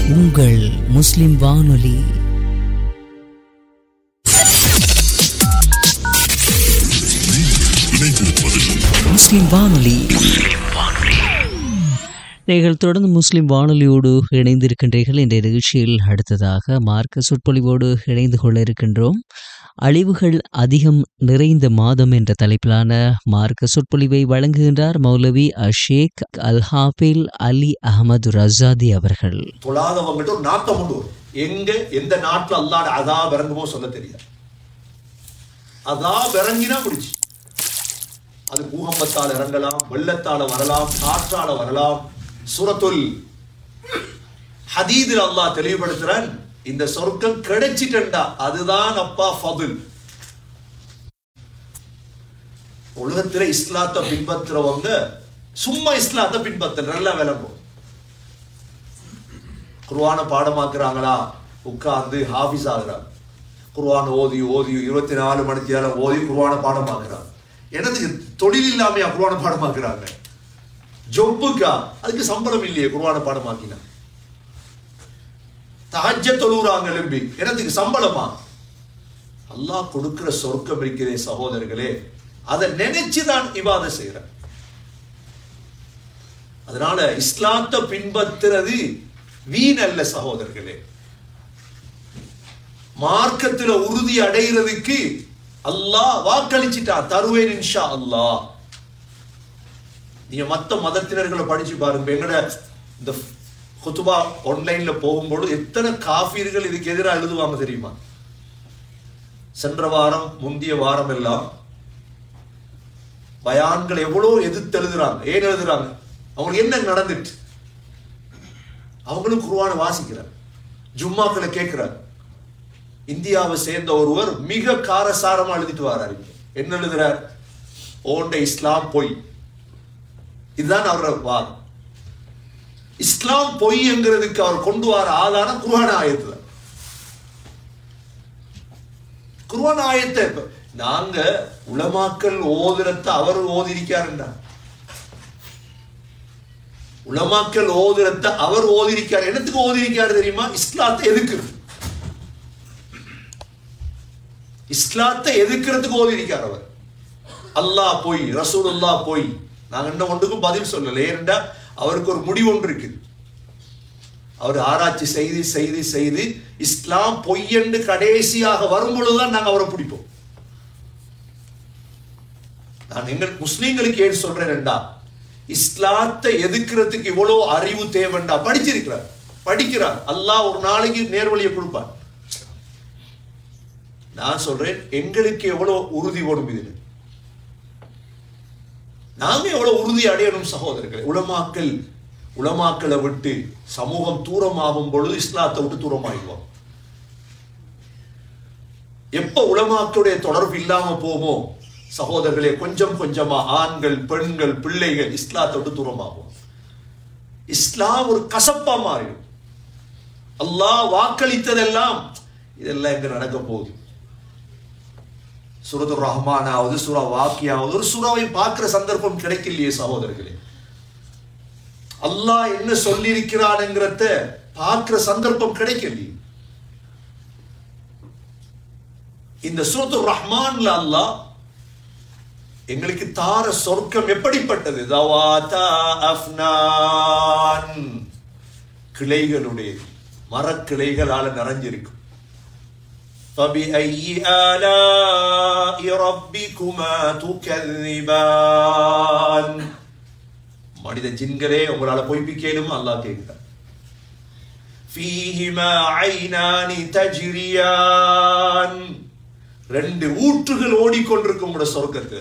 உங்கள் முஸ்லிம் வானொலி முஸ்லிம் வானொலி நீங்கள் தொடர்ந்து முஸ்லிம் வானொலியோடு இணைந்திருக்கின்றீர்கள் இந்த நிகழ்ச்சியில் அடுத்ததாக மார்க்க சொற்பொழிவோடு இணைந்து கொள்ள இருக்கின்றோம் அழிவுகள் அதிகம் நிறைந்த மாதம் என்ற தலைப்பிலான மார்க்க சொற்பொழிவை வழங்குகின்றார் மௌலவி அஷேக் அல் ஹாஃபில் அலி அகமது ரசாதி அவர்கள் தொழாதவங்கள்ட்ட ஒரு நாட்டம் உண்டு வரும். எங்க எந்த நாட்டுல அல்லாட அதா இறங்குமோ சொல்ல தெரியாது அதா இறங்கினா முடிச்சு அது பூகம்பத்தால் இறங்கலாம் வெள்ளத்தால வரலாம் காற்றால வரலாம் சுரத்துல் ஹதீதில் அல்லாஹ் தெளிவுபடுத்துறான் இந்த சொர்க்கம் கிடைச்சிட்டா அதுதான் அப்பா ஃபதுல் உலகத்துல இஸ்லாத்தை பின்பற்றுறவங்க சும்மா இஸ்லாத்தை பின்பற்ற நல்லா விளங்கும் குர்ஆனை பாடமாக்குறாங்களா உட்கார்ந்து ஹாஃபிஸ் ஆகுறாங்க குர்ஆன் ஓதி ஓதி இருபத்தி நாலு மணிக்கு நேரம் ஓதி குர்ஆனை பாடமாக்குறாங்க என்னதுக்கு தொழில் இல்லாமையா குர்ஆனை பாடமாக்குறாங்க ஜொப்புக்கா அதுக்கு சம்பளம் இல்லையே குர்ஆனை பாடமாக்கினா தஹஜ்ஜ தொழுறாங்க எழும்பி என்னதுக்கு சம்பளமா அல்லாஹ் கொடுக்கிற சொர்க்கம் இருக்கிறதே சகோதரர்களே அதை நினைச்சு தான் இவாத செய்யறேன் அதனால இஸ்லாத்தை பின்பற்றுறது வீண் அல்ல சகோதரர்களே மார்க்கத்துல உறுதி அடைகிறதுக்கு அல்லாஹ் வாக்களிச்சிட்டான் தருவேன் இன்ஷா அல்லாஹ் நீங்க மத்த மதத்தினர்களை படிச்சு பாருங்க எங்கட இந்த குத்துபா ஆன்லைன்ல போகும்போது எத்தனை காஃபீர்கள் இதுக்கு எதிராக எழுதுவாங்க தெரியுமா சென்ற வாரம் முந்திய வாரம் எல்லாம் பயான்கள் எவ்வளவு எதிர்த்து எழுதுறாங்க ஏன் எழுதுறாங்க அவங்களுக்கு என்ன நடந்துட்டு அவங்களும் குருவான வாசிக்கிறார் ஜும்மாக்களை கேட்கிறார் இந்தியாவை சேர்ந்த ஒருவர் மிக காரசாரமா எழுதிட்டு வர்றாரு இங்க. என்ன எழுதுறார் ஓண்ட இஸ்லாம் பொய் இதுதான் அவரோட வாதம் இஸ்லாம் பொய்ங்கிறதுக்கு அவர் கொண்டு வர ஆதாரம் குர்ஆன் ஆயத்துல குர்ஆன் ஆயத்தை இப்ப நாங்க உலமாக்கல் ஓதுறத அவர் ஓதிருக்காருண்டா உலமாக்கல் ஓதுறத அவர் ஓதிருக்கார் என்னத்துக்கு ஓதிருக்காரு தெரியுமா இஸ்லாத்தை எதுக்கு இஸ்லாத்தை எதுக்கிறதுக்கு ஓதிருக்கார் அவர் அல்லாஹ் போய் ரசூலுல்லாஹ் போய் நாங்க என்ன ஒன்றுக்கும் பதில் சொல்லல ஏனென்றா அவருக்கு ஒரு முடிவு ஒன்று இருக்குது அவர் ஆராய்ச்சி செய்து செய்து செய்து இஸ்லாம் பொய்யென்று கடைசியாக வரும் பொழுதுதான் நாங்க அவரை பிடிப்போம் நான் எங்கள் முஸ்லீம்களுக்கு ஏன் சொல்றேன்டா இஸ்லாத்தை எதுக்கிறதுக்கு இவ்வளவு அறிவு தேவைண்டா படிச்சிருக்கிறார் படிக்கிறார் அல்லாஹ் ஒரு நாளைக்கு நேர்வழியை கொடுப்பார் நான் சொல்றேன் எங்களுக்கு எவ்வளவு உறுதி வரும் இதுல நாம எவ்வளவு உறுதி அடையணும் சகோதரர்களே உலமாக்கல் உலமாக்களை விட்டு சமூகம் தூரமாகும் பொழுது இஸ்லாத்தை விட்டு தூரமாயிடுவோம் எப்ப உலமாக்களுடைய தொடர்பு இல்லாம போமோ சகோதரர்களே கொஞ்சம் கொஞ்சமா ஆண்கள் பெண்கள் பிள்ளைகள் இஸ்லாத்தை விட்டு தூரமாகும் இஸ்லாம் ஒரு கசப்பா மாறிடும் அல்லாஹ் வாக்களித்ததெல்லாம் இதெல்லாம் எங்க நடக்க போகுது சுரது ரஹ்மானாவது சுரா வாக்கியாவது ஒரு சுறாவை பார்க்கிற சந்தர்ப்பம் கிடைக்கலையே சகோதரர்களே அல்லாஹ் என்ன சொல்லியிருக்கிறானுங்கிறத பார்க்கிற சந்தர்ப்பம் கிடைக்கலையே இந்த சூரத்து ரஹ்மான்ல அல்லாஹ் எங்களுக்கு தார சொர்க்கம் எப்படிப்பட்டது தவாதா அஃப்னான் கிளைகளுடைய மரக்கிளைகளால நிறைஞ்சிருக்கும் فبأي آلاء ربكما تكذبان மனித ஜின்களே உங்களால பொய்ப்பிக்கலும் அல்லாஹ் கேட்கிறார் فيهما عينان تجريان ரெண்டு ஊற்றுகள் ஓடிக்கொண்டிருக்கும் உங்களோட சொர்க்கத்து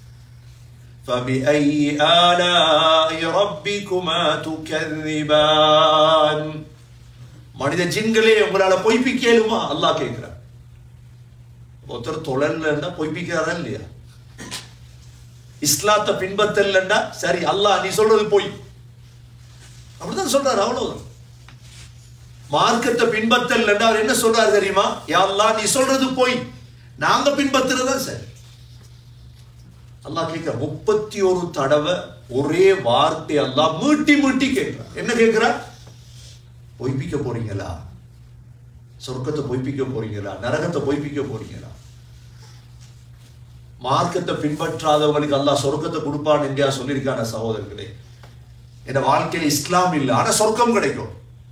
فبأي آلاء ربكما تكذبان மனித ஜின்களே உங்களால பொய்ப்பிக்கலுமா அல்லாஹ் கேட்கிறார் ஒருத்தர் தொழல்ல பொய்ப்பிக்கிறாரா இல்லையா இஸ்லாத்தை பின்பற்றலண்டா சரி அல்லாஹ் நீ சொல்றது பொய் அப்படிதான் சொல்றாரு அவ்வளவுதான் மார்க்கத்தை பின்பற்றலண்டா அவர் என்ன சொல்றாரு தெரியுமா யா அல்லாஹ் நீ சொல்றது பொய் நாங்க பின்பற்றுறதா சரி அல்லாஹ் கேட்கிற முப்பத்தி ஒரு தடவை ஒரே வார்த்தை அல்லாஹ் மீட்டி மீட்டி கேட்கிறார் என்ன கேட்கிறார் பொய்ப்பிக்க போறீங்களா சொர்க்கத்தை பொய்ப்பிக்க போறீங்களா நரகத்தை பொய்ப்பிக்க போறீங்களா மார்க்கத்தை பின்பற்றாதவங்களுக்கு அல்லாஹ் சொர்க்கத்தை கொடுப்பான் எங்கேயா சொல்லியிருக்கான சகோதரர்களே என் வாழ்க்கையில இஸ்லாம் இல்லை ஆனா சொர்க்கம் கிடைக்கும்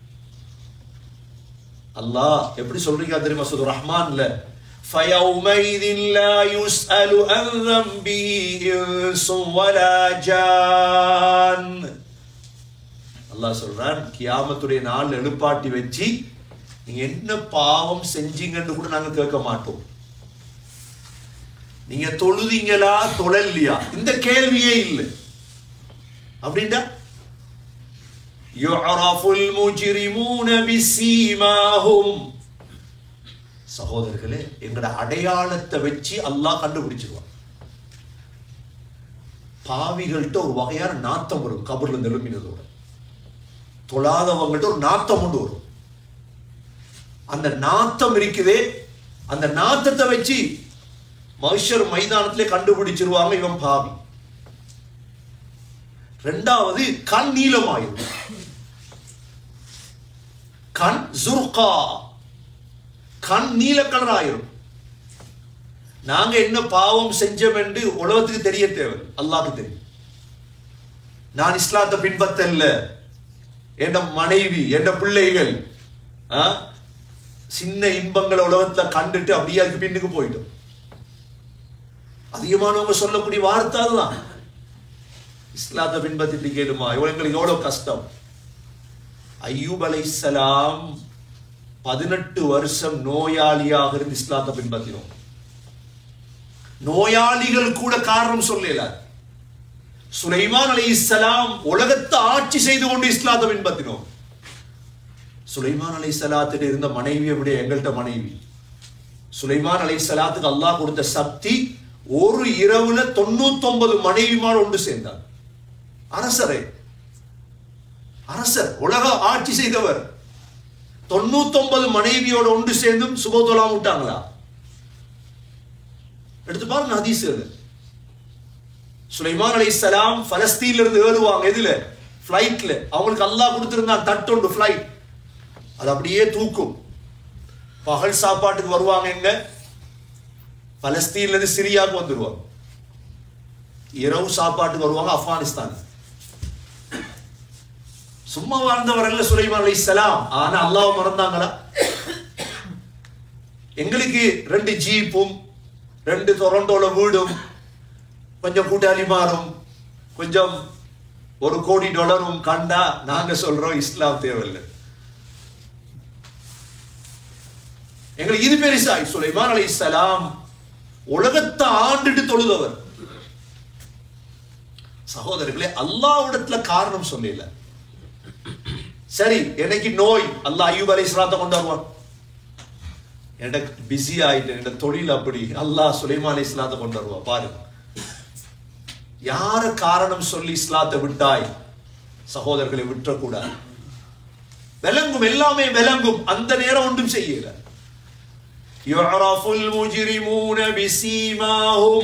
அல்லாஹ் எப்படி சொல்றீங்க தெரியுமா சொல்ற ரஹ்மான்ல فيومئذ لا يسأل عن ذنبه إنس ولا جان அல்லாஹ் சொல்றான் கியாமத்துடைய நாள் எழுப்பாட்டி வச்சு நீங்க என்ன பாவம் செஞ்சீங்கன்னு கூட நாங்க கேட்க மாட்டோம் நீங்க தொழுதீங்களா தொழலையா இந்த கேள்வியே இல்லை அப்படின்டா يعرف المجرمون بسيماهم சகோதரர்களே எங்கட அடையாளத்தை வச்சு அல்லாஹ் கண்டுபிடிச்சிருவான் பாவிகள்கிட்ட ஒரு வகையான நாத்தம் வரும் கபர்ல இருந்து எழுப்பினதோட தொழாதவங்கள்ட்ட ஒரு நாத்தம் கொண்டு வரும் அந்த நாத்தம் இருக்குதே அந்த நாத்தத்தை வச்சு மனுஷர் மைதானத்திலே கண்டுபிடிச்சிருவாங்க இவன் பாவி ரெண்டாவது கண் நீளமாயிரும் கண் ஜுர்கா கண் நீல கலர் ஆயிரும் நாங்க என்ன பாவம் செஞ்சோம் என்று உலகத்துக்கு தெரிய தேவை அல்லாஹ்க்கு தெரியும் நான் இஸ்லாத்தை பின்பற்றல என் மனைவி என் பிள்ளைகள் ஆ, சின்ன இன்பங்களை உலகத்துல கண்டுட்டு அப்படியே அதுக்கு பின்னுக்கு போயிட்டோம் அதிகமானவங்க சொல்லக்கூடிய வார்த்தை அதுதான் இஸ்லாத்தை பின்பற்றிட்டு கேளுமா இவங்களுக்கு எவ்வளவு கஷ்டம் ஐயூப் அலைஹிஸ்ஸலாம் பதினெட்டு வருஷம் நோயாளியாக இருந்து இஸ்லாத்தை பின்பற்றினோம் நோயாளிகள் கூட காரணம் சொல்லல சுலைமான் அலைஹிஸ்ஸலாம் உலகத்தை ஆட்சி செய்து கொண்டு இஸ்லாத்தை பின்பற்றினோம் சுலைமான் அலைஹிஸ்ஸலாத்துக்கு இருந்த மனைவியை விட எங்கள்கிட்ட மனைவி சுலைமான் அலைஹிஸ்ஸலாத்துக்கு அல்லாஹ் கொடுத்த சக்தி ஒரு இரவுல தொண்ணூத்தொன்பது மனைவிமார் ஒன்று சேர்ந்தார் அரசரே அரசர் உலக ஆட்சி செய்தவர் தொண்ணூத்தொன்பது மனைவியோட ஒன்று சேர்ந்தும் சுபத்தொலாம் விட்டாங்களா எடுத்து பாருங்க ஹதீஸ்கள் சுலைமான் அலைஹிஸ்ஸலாம் பலஸ்தீன்ல இருந்து ஏறுவாங்க எதுல ஃப்ளைட்ல அவங்களுக்கு அல்லாஹ் கொடுத்திருந்தான் தட்டொண்டு ஃப்ளைட் அது அப்படியே தூக்கும் பகல் சாப்பாட்டுக்கு வருவாங்க எங்க பலஸ்தீன்ல இருந்து சிரியாவுக்கு வந்துருவாங்க இரவு சாப்பாட்டுக்கு வருவாங்க ஆப்கானிஸ்தான் சும்மா வாழ்ந்தவர்கள் சுலைமான் அலைஹிஸ்ஸலாம் ஆனா அல்லாஹ் மறந்தாங்களா எங்களுக்கு ரெண்டு ஜீப்பும் ரெண்டு டொரண்டோல வீடும் கொஞ்சம் கூட்டாளிமாரும் கொஞ்சம் ஒரு கோடி டாலரும் கண்டா நாங்க சொல்றோம் இஸ்லாம் தேவையில்லை எங்களுக்கு இது பெருசா சுலைமான் அலைஹிஸ்ஸலாம் உலகத்தை ஆண்டுட்டு தொழுதவர் சகோதரர்களே அல்லாஹ்விடத்துல காரணம் சொல்லல சரி எனக்கு நோய் அல்லாஹ் ஐயூப் அலைஹிஸ்ஸலாத்தை கொண்டு வருவான் எனக்கு பிஸி ஆயிட்டு என்னோட தொழில் அப்படி அல்லாஹ் சுலைமான் அலைஹிஸ்ஸலாத்தை கொண்டு வருவான் பாருங்க யார காரணம் சொல்லி இஸ்லாத்தை விட்டாய் சகோதரர்களை விட்டுறக்கூடாது விளங்கும் எல்லாமே விளங்கும் அந்த நேரம் ஒன்றும் செய்யல يعرف المجرمون بسيماهم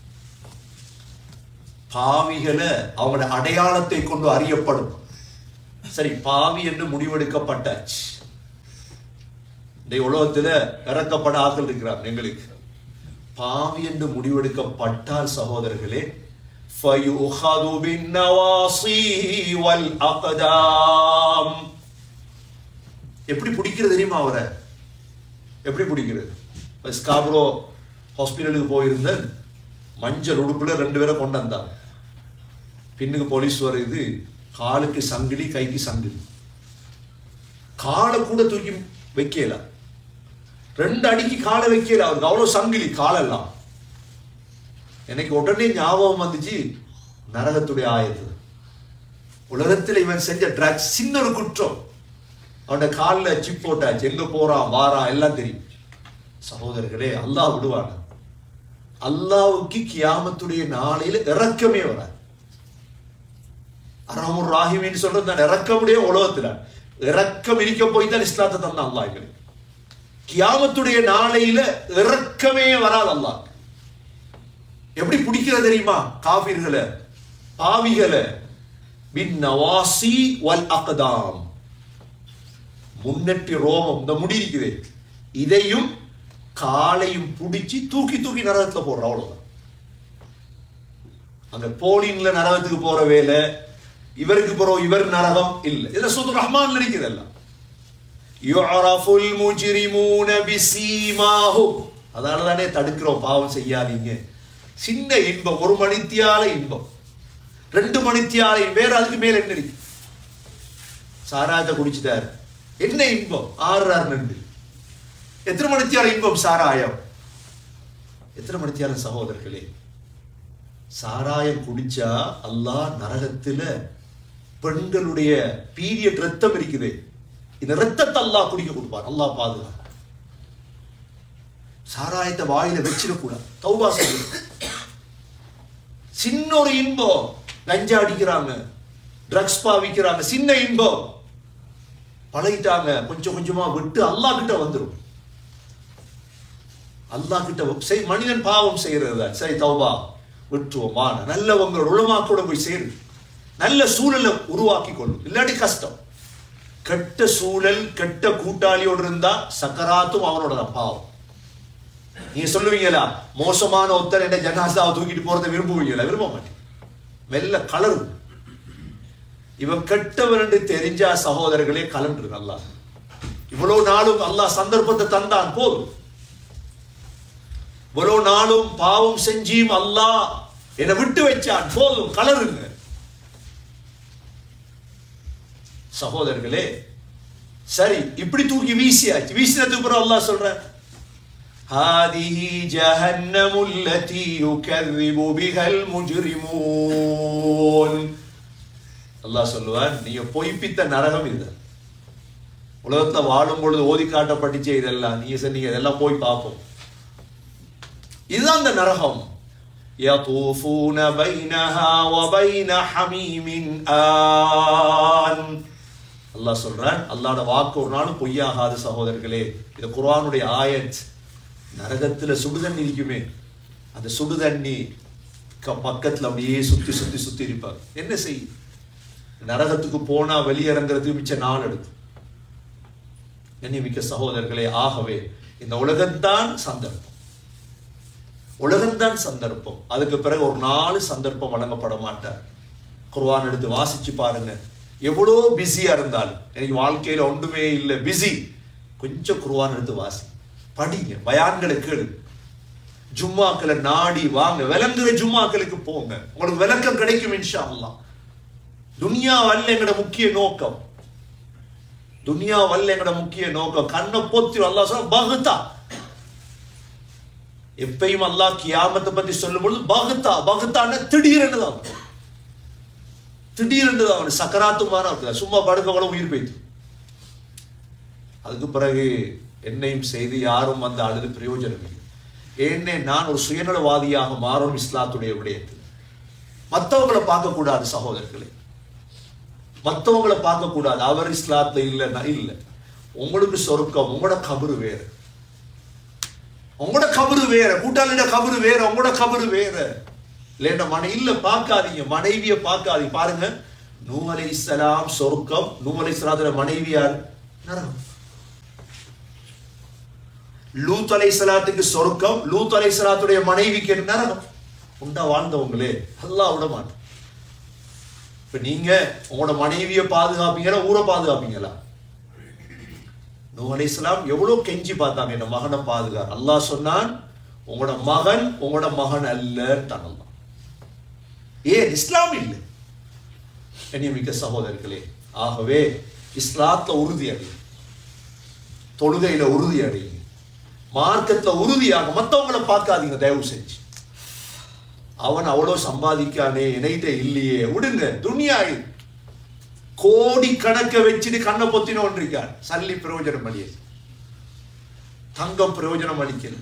பாவிகளை அவங்களோட அடையாளத்தை கொண்டு அறியப்படும் சரி பாவி என்று முடிவெடுக்கப்பட்டாச்சு இந்த உலகத்துல இறக்கப்பட ஆக்கள் இருக்கிறார் எங்களுக்கு பாவி என்று முடிவெடுக்கப்பட்டால் சகோதரர்களே فَيُؤْخَذُ بِالنَّوَاصِي وَالْأَقْدَامِ எப்படி பிடிக்கிறது தெரியுமா அவரை எப்படி பிடிக்கிறது இப்ப ஸ்காப்ரோ ஹாஸ்பிட்டலுக்கு போயிருந்தேன் மஞ்சள் உடுப்புல ரெண்டு பேரை கொண்டு வந்தாங்க பின்னுக்கு போலீஸ் வருது காலுக்கு சங்கிலி கைக்கு சங்கிலி காலை கூட தூக்கி வைக்கல ரெண்டு அடிக்கு காலை வைக்கல அவருக்கு அவ்வளவு சங்கிலி காலெல்லாம் எனக்கு உடனே ஞாபகம் வந்துச்சு நரகத்துடைய ஆயத்து உலகத்தில் இவன் செஞ்ச ட்ரக்ஸ் சின்ன ஒரு குற்றம் அவனோட காலில் சிப் போட்டாச்சு எங்க போறான் வாரான் எல்லாம் தெரியும் சகோதரர்களே அல்லாஹ் விடுவான அல்லாவுக்கு கியாமத்துடைய நாளையில இறக்கமே வராது அரஹமுர் ராஹிமின்னு சொல்றது நான் இறக்கமுடைய உலகத்துல இறக்கம் இருக்க போய் தான் இஸ்லாத்தை தந்தான் அல்லாஹ் எங்களுக்கு கியாமத்துடைய நாளையில இறக்கமே வராது அல்லாஹ் எப்படி பிடிக்கிறது தெரியுமா காபிர்களை பாவிகளை பின் நவாசி வல் அக்தாம் முன்னெட்டி ரோமம் இந்த முடி இருக்குது இதையும் காலையும் பிடிச்சி தூக்கி தூக்கி நரகத்துல போடுற அவ்வளவுதான் அங்க போலின்ல நரகத்துக்கு போற வேலை இவருக்கு போறோம் இவர் நரகம் இல்ல இதுல சுது ரஹ்மான் இருக்குது எல்லாம் யுஅரஃபுல் முஜ்ரிமூன பிசீமாஹும் அதனால தானே தடுக்கிறோம் பாவம் செய்யாதீங்க சின்ன இன்பம் ஒரு மணித்தியால இன்பம் ரெண்டு மணித்தியால இன்பம். வேற அதுக்கு மேல என்ன இருக்கு சாராயத்தை குடிச்சிட்டாரு என்ன இன்பம் ஆறுறாரு நண்டு எத்தனை மணித்தியால இன்பம் சாராயம் எத்தனை மணித்தியால சகோதரர்களே சாராயம் குடிச்சா அல்லாஹ் நரகத்துல பெண்களுடைய பீரியட் ரத்தம் இருக்குது இந்த ரத்தத்தை அல்லாஹ் குடிக்க கொடுப்பார் அல்லாஹ் பாதுகாப்பு சாராயத்தை வாயில வச்சிடக்கூடாது தௌபா செய்யணும் சின்ன ஒரு இன்பம் கஞ்சா அடிக்கிறாங்க ட்ரக்ஸ் பாவிக்கிறாங்க சின்ன இன்பம் பழகிட்டாங்க கொஞ்சம் கொஞ்சமா விட்டு அல்லாஹ் கிட்ட வந்துரும் அல்லாஹ் கிட்ட செய் மனிதன் பாவம் செய்யறது சரி தௌபா விட்டுருவோமா நல்லவங்களோட உளமாக்கூட போய் சேரு நல்ல சூழலை உருவாக்கி கொள்ளும் இல்லாட்டி கஷ்டம் கெட்ட சூழல் கெட்ட கூட்டாளியோடு இருந்தா சக்கராத்தும் அவனோட தான் பாவம் நீங்க சொல்லுவீங்களா மோசமான ஒருத்தர் என்ன ஜனாசாவை தூக்கிட்டு போறதை விரும்புவீங்களா விரும்ப மாட்டேன் மெல்ல கலரும் இவன் கெட்டவன் என்று தெரிஞ்சா சகோதரர்களே கலன்று அல்லாஹ் இவ்வளவு நாளும் அல்லாஹ் சந்தர்ப்பத்தை தந்தான் போதும் இவ்வளவு நாளும் பாவம் செஞ்சியும் அல்லாஹ் என்னை விட்டு வச்சான் போதும் கலருங்க சகோதரர்களே சரி இப்படி தூக்கி வீசியாச்சு வீசினதுக்கு பிறகு அல்லாஹ் சொல்ற هذه جهنم التي يكذب بها المجرمون அல்லாஹ் சொல்லுவான் நீங்க பொய்ப்பித்த நரகம் இது உலகத்துல வாழும் பொழுது ஓதி காட்டப்பட்டுச்சே இதெல்லாம் நீங்க சொன்னீங்க இதெல்லாம் போய் பார்ப்போம் இதுதான் அந்த நரகம் يطوفون بينها وبين حميم آن அல்லாஹ் சொல்றான் அல்லாஹ்வோட வாக்கு ஒரு நாளும் பொய்யாகாது சகோதரர்களே இது குர்ஆனுடைய ஆயத் நரகத்துல சுடுதண்ணி இருக்குமே அந்த சுடுதண்ணி க- பக்கத்துல அப்படியே சுத்தி சுத்தி சுத்தி இருப்பார் என்ன செய்யும் நரகத்துக்கு போனா வெளியிறங்கிறதுக்கு மிச்ச நாள் எடுக்கும் கண்ணியமிக்க சகோதரர்களே ஆகவே இந்த உலகம்தான் சந்தர்ப்பம் உலகம்தான் சந்தர்ப்பம் அதுக்கு பிறகு ஒரு நாலு சந்தர்ப்பம் வழங்கப்பட மாட்டார் குர்ஆன் எடுத்து வாசிச்சு பாருங்க எவ்வளோ பிஸியா இருந்தாலும் எனக்கு வாழ்க்கையில ஒன்றுமே இல்லை பிஸி கொஞ்சம் குர்ஆன் எடுத்து வாசி படிங்க பயான்களை கேளு ஜும்மாக்களை நாடி வாங்க விளங்குற ஜும்மாக்களுக்கு போங்க உங்களுக்கு விளக்கம் கிடைக்கும் இன்ஷா அல்லாஹ் துனியா அல்ல எங்கட முக்கிய நோக்கம் துனியா வல்ல எங்கட முக்கிய நோக்கம் கண்ணை பொத்தி அல்லாஹ் சொல்ல பகுத்தா எப்பயும் அல்லாஹ் கியாமத்தை பத்தி சொல்லும் பொழுது பகுத்தா பகுத்தான திடீரென்று தான் திடீரென்று தான் அவன் சக்கராத்துமான இருக்குது சும்மா படுக்கவள உயிர் போய்த்து அதுக்கு பிறகு என்னையும் செய்து யாரும் வந்து அழுது பிரயோஜனம் இல்லை ஏன்னே நான் ஒரு சுயநலவாதியாக மாறும் இஸ்லாத்துடைய விடயத்தில் மற்றவங்களை பார்க்கக்கூடாது சகோதரர்களே மற்றவங்களை பார்க்கக்கூடாது அவர் இஸ்லாத்துல இல்லைன்னா இல்லை உங்களுக்கு சொருக்கம் உங்களோட கபரு வேற உங்களோட கபரு வேற கூட்டாளியோட கபரு வேற உங்களோட கபரு வேற இல்லைன்னா மனை இல்ல பார்க்காதீங்க மனைவிய பார்க்காதீங்க பாருங்க நூ அலை இஸ்லாம் சொர்க்கம் நூ அலை இஸ்லாத்துல மனைவியார் நரகம் லூத் அலை சலாத்துக்கு சொர்க்கம் லூத் அலை சலாத்துடைய மனைவிக்கு நரகம் உண்டா வாழ்ந்தவங்களே அல்லாஹ் விட மாட்டோம் இப்ப நீங்க உங்களோட மனைவியை பாதுகாப்பீங்களா ஊரை பாதுகாப்பீங்களா நூ அலைஹிஸ்ஸலாம் எவ்வளவு கெஞ்சி பார்த்தாங்க என்ன மகனை பாதுகா அல்லாஹ் சொன்னான் உங்களோட மகன் உங்களோட மகன் அல்லன்ட்டான் அல்லாஹ் ஏன் இஸ்லாம் இல்லை கண்ணியமிக்க சகோதரர்களே ஆகவே இஸ்லாத்துல உறுதி அடையும் தொழுகையில உறுதி அடையுங்க மார்க்கத்துல உறுதியாக மத்தவங்கள பார்க்காதீங்க தயவு செஞ்சு அவன் அவ்வளவு சம்பாதிக்கானே என்கிட்ட இல்லையே விடுங்க துனியா இது. கோடி கணக்க வச்சுட்டு கண்ணை பொத்தினோன் இருக்கார் சல்லி பிரயோஜனம் அளிய தங்கம் பிரயோஜனம் அளிக்கல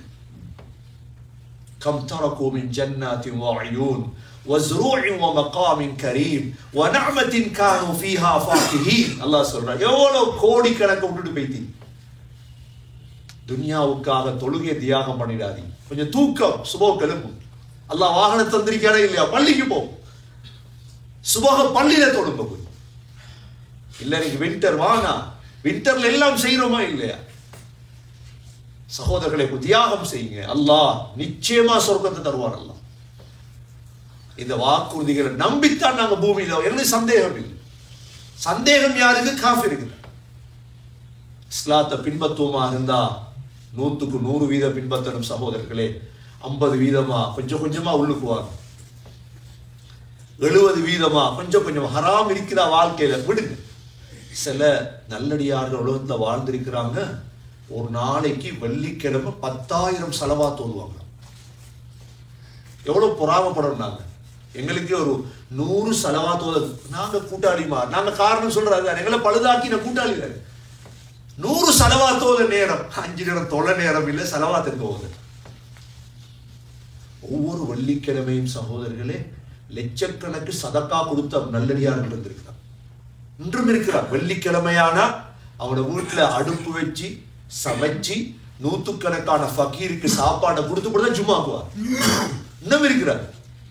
கம் தரகு மின் ஜன்னாத்தின் வஅயூன் وزروع ومقام كريم ونعمة كانوا فيها فاكهين அல்லாஹ் சொல்றான் எவ்வளவு கோடி கணக்க விட்டுட்டு போயிட்டீங்க துனியாவுக்காக தொழுகை தியாகம் பண்ணிடாதீங்க கொஞ்சம் தூக்கம் சுபோ கிளம்பு அல்லாஹ் வாகனம் தந்திருக்கானே இல்லையா பள்ளிக்கு போ சுபக பள்ளியில தொழுங்க போய் இல்ல நீங்க வின்டர் வானா வின்டர்ல எல்லாம் செய்யறோமா இல்லையா சகோதரர்களை தியாகம் செய்யுங்க அல்லாஹ் நிச்சயமா சொர்க்கத்தை தருவார் அல்லாஹ் இந்த வாக்குறுதிகளை நம்பித்தான் நாங்க பூமியில எங்களுக்கு சந்தேகம் இல்லை சந்தேகம் யாருக்கு காஃபி இருக்குது இஸ்லாத்தை பின்பற்றுவோமா இருந்தா நூத்துக்கு நூறு வீத பின்பற்றணும் சகோதரர்களே ஐம்பது வீதமா கொஞ்சம் கொஞ்சமா உள்ளுக்கு வாங்க எழுபது வீதமா கொஞ்சம் கொஞ்சம் ஹராம் இருக்கிற வாழ்க்கையில விடுங்க சில நல்லடியார்கள் உலகத்துல வாழ்ந்திருக்கிறாங்க ஒரு நாளைக்கு வெள்ளிக்கிழமை பத்தாயிரம் செலவா தோல்வாங்க எவ்வளவு பொறாமப்படணும் நாங்க எங்களுக்கு ஒரு நூறு செலவா தோத நாங்க கூட்டாளிமா நாங்க காரணம் சொல்றாரு எங்களை பழுதாக்கின கூட்டாளி தானே. நூறு செலவா தோத நேரம் அஞ்சு நேரம் தொலை நேரம் இல்லை செலவா தோது ஒவ்வொரு வெள்ளிக்கிழமையும் சகோதரர்களே லட்சக்கணக்கு சதக்கா கொடுத்த நல்லடியார்கள் இருந்திருக்கிறார் இன்றும் இருக்கிறார் வெள்ளிக்கிழமையானா அவனோட வீட்டுல அடுப்பு வச்சு சமைச்சு நூத்துக்கணக்கான ஃபக்கீருக்கு சாப்பாடை கொடுத்து கூட தான் ஜும்மாக்குவார் இன்னும் இருக்கிறார்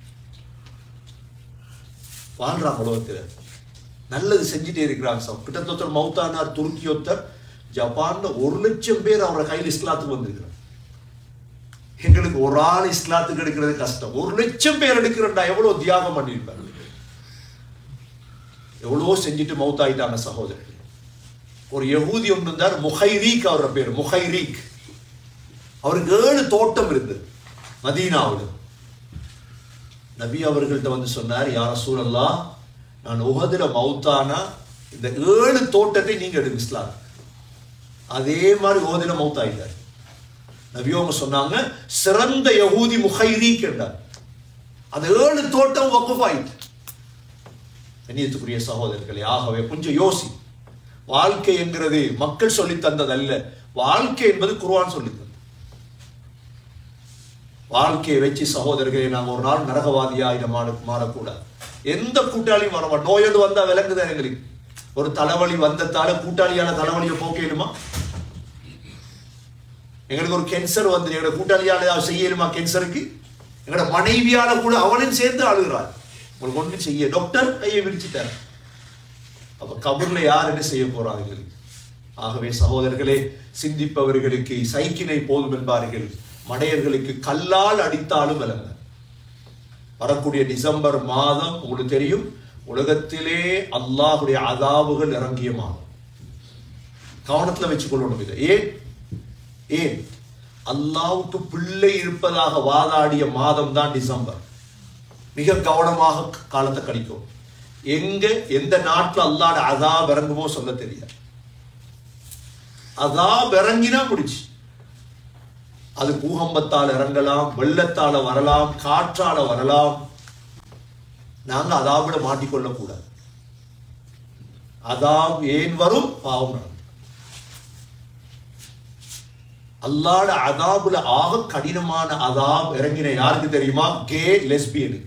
வாழ்றான் உலகத்துல நல்லது செஞ்சுட்டே இருக்கிறாங்க சார் கிட்டத்தட்ட மௌத்தானார் துருக்கி ஒருத்தர் ஜப்பான்ல ஒரு லட்சம் பேர் அவரோட கையில் இஸ்லாத்துக்கு வந்திருக்கிறார் எங்களுக்கு ஒரு ஆள் இஸ்லாத்துக்கு எடுக்கிறது கஷ்டம் ஒரு லட்சம் பேர் எடுக்கிறண்டா எவ்வளவு தியாகம் பண்ணியிருப்பாரு எவ்வளவோ செஞ்சுட்டு மௌத்தாயிட்டாங்க சகோதரர்கள் ஒரு யகூதி ஒன்று இருந்தார் முஹைரீக் அவரோட பேர் முஹைரீக் அவருக்கு ஏழு தோட்டம் இருந்தது மதீனாவில் நபி அவர்கள்ட்ட வந்து சொன்னார் யார சூழல்லா நான் உகதுல மௌத்தானா இந்த ஏழு தோட்டத்தை நீங்க எடுங்க இஸ்லாம் அதே மாதிரி உகதுல மௌத்தாயிட்டார் நபி அவங்க சொன்னாங்க சிறந்த யகூதி முஹைரீக் என்றார் அந்த ஏழு தோட்டம் வக்குஃப் ஆயிட்டு கண்ணியத்துக்குரிய சகோதரர்களே ஆகவே கொஞ்சம் யோசி வாழ்க்கை என்கிறது மக்கள் சொல்லி தந்தது அல்ல வாழ்க்கை என்பது குர்ஆன் சொல்லி தந்தது வாழ்க்கையை வச்சு சகோதரர்களை நாங்கள் ஒரு நாள் நரகவாதியா இதை மாற மாறக்கூடாது எந்த கூட்டாளியும் வர மாட்டோம் நோயோடு வந்தா விளங்குதான் எங்களுக்கு ஒரு தலைவலி வந்ததால கூட்டாளியான தலைவலியை போக்கலுமா எங்களுக்கு ஒரு கேன்சர் வந்து எங்களோட கூட்டாளியால ஏதாவது செய்யலுமா கேன்சருக்கு எங்களோட மனைவியால கூட அவனும் சேர்ந்து அழுகிறார் உங்களுக்கு ஒன்றும் செய்ய டாக்டர் கையை விரிச்சிட்டார் அப்ப கபூர்ல யார் என்ன செய்ய போறாங்க எங்களுக்கு ஆகவே சகோதரர்களே சிந்திப்பவர்களுக்கு சைக்கினை போதும் என்பார்கள் மடையர்களுக்கு கல்லால் அடித்தாலும் விளங்க வரக்கூடிய டிசம்பர் மாதம் உங்களுக்கு தெரியும் உலகத்திலே அல்லாஹுடைய அதாவுகள் இறங்கிய மாதம் கவனத்துல வச்சுக்கொள்ளணும் இதை ஏன் ஏன் அல்லாவுக்கு பிள்ளை இருப்பதாக வாதாடிய மாதம் தான் டிசம்பர் மிக கவனமாக காலத்தை கழிக்கும் எங்க எந்த நாட்டுல அல்லாட அதாப் இறங்குமோ சொல்ல தெரியாது அதாப் இறங்கினா முடிச்சு அது பூகம்பத்தால் இறங்கலாம் வெள்ளத்தால வரலாம் காற்றால வரலாம் நாங்க அதாவிட மாட்டிக்கொள்ள கூடாது அதாப் ஏன் வரும் பாவம் நடக்கும் அல்லாட அதாபுல ஆக கடினமான அதாப் இறங்கின யாருக்கு தெரியுமா கே லெஸ்பியனுக்கு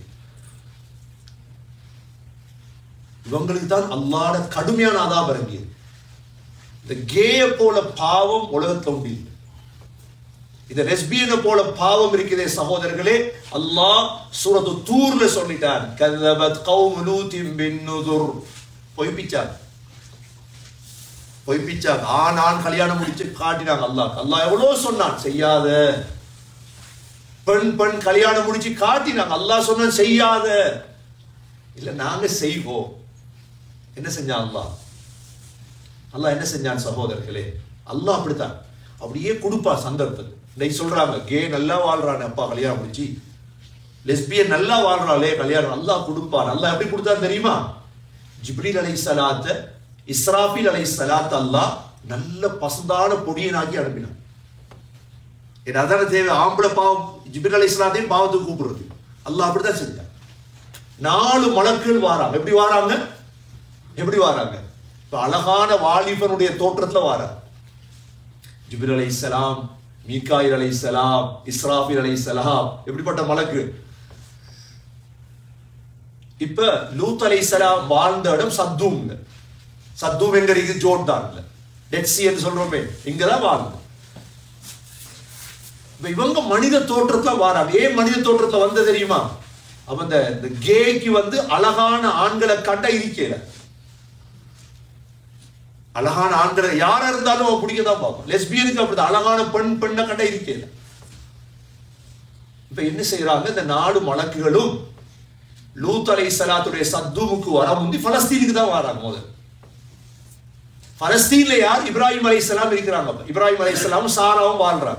இவங்களுக்கு தான் அல்லாட கடுமையான அதாப் இறங்கியது இந்த கேய போல பாவம் உலகத்துல உண்டு இல்லை. இந்த லெஸ்பியனை போல பாவம் இருக்கிறதே சகோதரர்களே அல்லாஹ் சூரத்து தூர்ல சொல்லிட்டான் கதபத் கௌம் லூத்தின் பின் நுதுர் பொய்ப்பிச்சார் பொய்ப்பிச்சாங்க ஆண் ஆண் கல்யாணம் முடிச்சு காட்டினாங்க அல்லாஹ் அல்லாஹ் எவ்வளவு சொன்னான் செய்யாத பெண் பெண் கல்யாணம் முடிச்சு காட்டினாங்க அல்லாஹ் சொன்ன செய்யாத இல்ல நாங்க செய்வோம் என்ன செஞ்சான் அல்லாஹ் அல்லாஹ் என்ன செஞ்சான் சகோதரர்களே அல்லாஹ் அப்படித்தான் அப்படியே கொடுப்பா சந்தர்ப்பம் இன்னைக்கு சொல்றாங்க கே நல்லா வாழ்றானே அப்பா கல்யாணம் முடிச்சு லெஸ்பியன் நல்லா வாழ்றாளே கல்யாணம் அல்லாஹ் கொடுப்பான் அல்லாஹ் எப்படி கொடுத்தான் தெரியுமா ஜிப்ரீல் அலை சலாத்த இஸ்ராஃபில் அலை சலாத் அல்லாஹ் நல்ல பசந்தான பொடியனாக்கி அனுப்பினான் என் அதான தேவை ஆம்பளை பாவம் ஜிப்ரீல் அலை இஸ்லாத்தையும் பாவத்துக்கு கூப்பிடுறது அல்லாஹ் அப்படிதான் செஞ்சான் நாலு மலக்குகள் வாராங்க எப்படி வாராங்க எப்படி வாராங்க இப்ப அழகான வாலிபனுடைய தோற்றத்துல வாராங்க ஜிபிர் அலை சலாம் மீகாயில் அலை சலாம் இஸ்ராஃபில் அலை சலாம் எப்படிப்பட்ட மலக்கு இப்ப லூத் அலை சலாம் வாழ்ந்த இடம் சத்தூம்ங்க சத்தூம் எங்க இருக்கு ஜோர்டான்ல டெட் சி என்று சொல்றோமே இங்கதான் வாழ்ந்து இப்ப இவங்க மனித தோற்றத்துல வாராங்க ஏன் மனித தோற்றத்துல வந்த தெரியுமா அப்ப இந்த இந்த கேக்கு வந்து அழகான ஆண்களை கண்ட இருக்கல அழகான ஆண்களை யாரா இருந்தாலும் அவன் பிடிக்க தான் பார்ப்பான் லெஸ்பியனுக்கு அப்படிதான் அழகான பெண் பெண்ணை கண்ட இருக்கல இப்ப என்ன செய்யறாங்க இந்த நாடு மலக்குகளும் லூத் அலை சலாத்துடைய சத்துமுக்கு வர முந்தி பலஸ்தீனுக்கு தான் வராங்க முதல் பலஸ்தீன்ல யார் இப்ராஹிம் அலை இருக்கிறாங்க அப்ப. இப்ராஹிம் அலை சாராவும் வாழ்றாங்க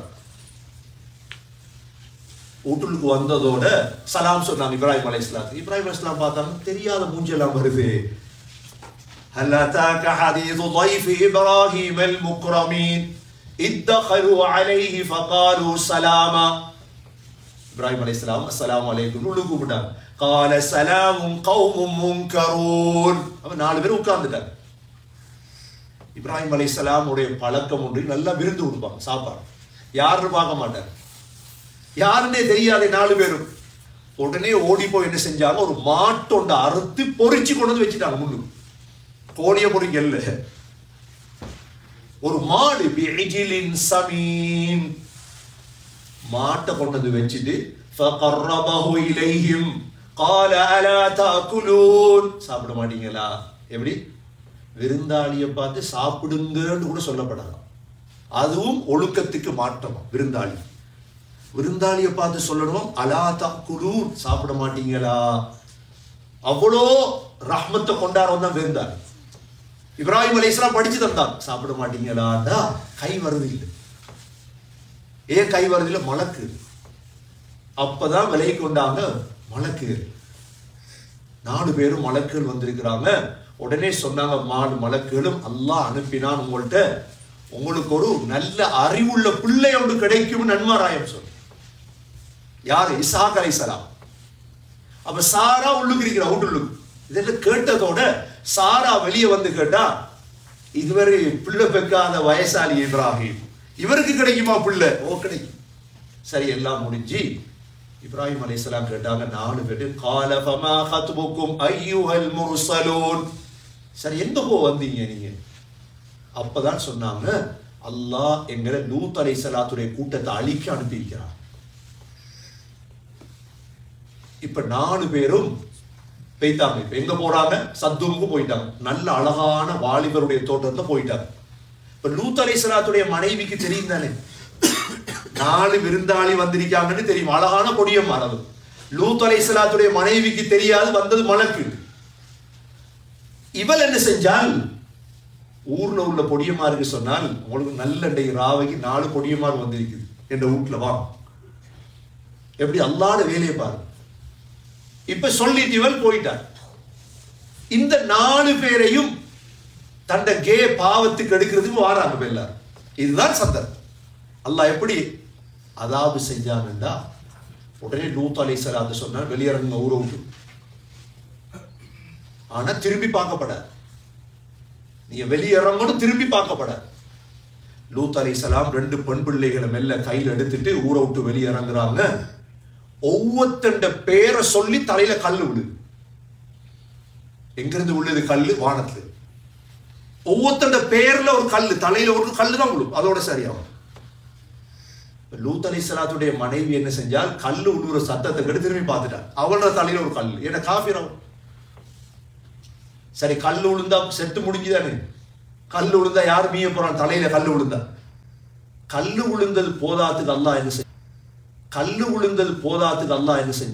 வீட்டுக்கு வந்ததோட சலாம் சொன்னாங்க இப்ராஹிம் அலை இப்ராஹிம் அலை பார்த்தாங்க தெரியாத மூஞ்செல்லாம் வருது هل أتاك حديث ضيف إبراهيم المكرمين إذ دخلوا عليه فقالوا سلاما இப்ராஹிம் அலைஹிஸ்ஸலாம் அஸ்ஸலாமு அலைக்கும் உள்ள கூப்பிட்டாங்க கால சலாமும் கௌமும் முன்கரூன் அவன் நாலு பேர் உட்கார்ந்துட்டாங்க இப்ராஹிம் அலைஹிஸ்ஸலாம் உடைய பழக்கம் உண்டு நல்லா விருந்து கொடுப்பாங்க சாப்பாடு யாருன்னு பார்க்க மாட்டாங்க யாருன்னே தெரியாத நாலு பேரும் உடனே ஓடி போய் என்ன செஞ்சாங்க ஒரு மாட்டொண்ட அறுத்து பொறிச்சு கொண்டு வந்து வச்சுட்டாங்க முன்னுக்கு கோழிய பொறிக்கல்ல ஒரு மாடு பிழிஜிலின் சமீன் மாட்டை கொண்டு வந்து வச்சுட்டு فَقَرَّبَهُ إِلَيْهِمْ قَالَ أَلَا تَأْكُلُونَ சாப்பிட மாட்டீங்களா எப்படி விருந்தாளியை பார்த்து சாப்பிடுங்கன்னு கூட சொல்லப்படலாம் அதுவும் ஒழுக்கத்துக்கு மாற்றமா விருந்தாளி விருந்தாளியை பார்த்து சொல்லணும் அலா தக்குலூன் சாப்பிட மாட்டீங்களா அவ்வளோ ரஹ்மத்தை கொண்டாடுறவன் தான் விருந்தாளி இப்ராஹிம் அலைஹிஸ்ஸலாம் படிச்சு தந்தாங்க சாப்பிட மாட்டீங்களாடா கை வருது இல்லை ஏன் கை வருது இல்லை மலக்கு அப்பதான் விலை கொண்டாங்க மலக்கு நாலு பேரும் மலக்குகள் வந்திருக்கிறாங்க உடனே சொன்னாங்க மாடு மலக்குகளும் அல்லாஹ் அனுப்பினான் உங்கள்கிட்ட உங்களுக்கு ஒரு நல்ல அறிவுள்ள பிள்ளை ஒன்று கிடைக்கும் நன்மாராயம் சொன்ன யாரு இசாக் அலைசலாம் அப்ப சாரா உள்ளுக்கு இருக்கிறா உள்ளுக்கு இதெல்லாம் கேட்டதோட சாரா வெளியே வந்து கேட்டா இதுவரை பிள்ளை பெக்காத வயசாளி இப்ராஹிம் இவருக்கு கிடைக்குமா பிள்ளை ஓ கிடைக்கும் சரி எல்லாம் முடிஞ்சு இப்ராஹிம் அலைஹிஸ்ஸலாம் கேட்டாங்க நாலு பேரு கால ஃபமா ஹத்புக்கும் ஐயுஹல் முர்சலூன் சரி எங்க போ வந்தீங்க நீங்க அப்பதான் சொன்னாங்க அல்லாஹ் எங்களை லூத் அலைஹிஸ்ஸலாத்துடைய கூட்டத்தை அழிக்க அனுப்பி வைக்கிறான் இப்ப நாலு பேரும் போய்த்தாங்க இப்ப எங்க போறாங்க சத்துமுக்கு போயிட்டாங்க நல்ல அழகான வாலிபருடைய தோட்டத்துல போயிட்டாங்க இப்ப லூத் அலைஹிஸ்ஸலாத்துடைய மனைவிக்கு தெரியும் தானே நாலு விருந்தாளி வந்திருக்காங்கன்னு தெரியும் அழகான கொடியம் மரது லூத் அலைஹிஸ்ஸலாத்துடைய மனைவிக்கு தெரியாது வந்தது மலக்கு இவள் என்ன செஞ்சால் ஊர்ல உள்ள பொடியமாருக்கு சொன்னால் உங்களுக்கு நல்ல இன்றைக்கு ராவைக்கு நாலு பொடியமார் வந்திருக்குது என்ற வீட்டுல வா எப்படி அல்லாத வேலையை பாரு இப்ப சொல்லிட்டு இவள் போயிட்டார் இந்த நாலு பேரையும் தண்ட கே பாவத்துக்கு எடுக்கிறதுக்கு வாராங்க இப்ப எல்லாரும் இதுதான் சந்தர்ப்பம் அல்லாஹ் எப்படி அதாபு செஞ்சான்டா உடனே லூத் அலை சலாத்து சொன்னார் வெளியிறங்க ஊரை விட்டு ஆனா திரும்பி பார்க்கப்படாது நீங்க வெளியிறங்கணும் திரும்பி பார்க்கப்படாது லூத் அலை சலாம் ரெண்டு பெண் பிள்ளைகளை மெல்ல கையில் எடுத்துட்டு ஊரை விட்டு வெளியிறங்குறாங்க ஒவ்வொருத்தண்ட பேரை சொல்லி தலையில கல்லு விடுது எங்கிருந்து உள்ளது கல்லு வானத்துல ஒவ்வொருத்தண்ட பேர்ல ஒரு கல்லு தலையில ஒரு கல்லு தான் விழும் அதோட சரியாகும் லூத் அலி சலாத்துடைய மனைவி என்ன செஞ்சால் கல்லு உள்ளூர சத்தத்தை கெடு திரும்பி பார்த்துட்டான் அவளோட தலையில ஒரு கல் ஏன்னா காஃபிரம் சரி கல்லு விழுந்தா செத்து முடிஞ்சுதானே கல்லு விழுந்தா யார் மீய போறான் தலையில கல்லு விழுந்தா கல்லு விழுந்தது போதாத்துக்கு அல்லாஹ் என்ன செஞ்ச கல்லு விழுந்தது போதாத்துக்கு அல்லாஹ் என்ன செஞ்ச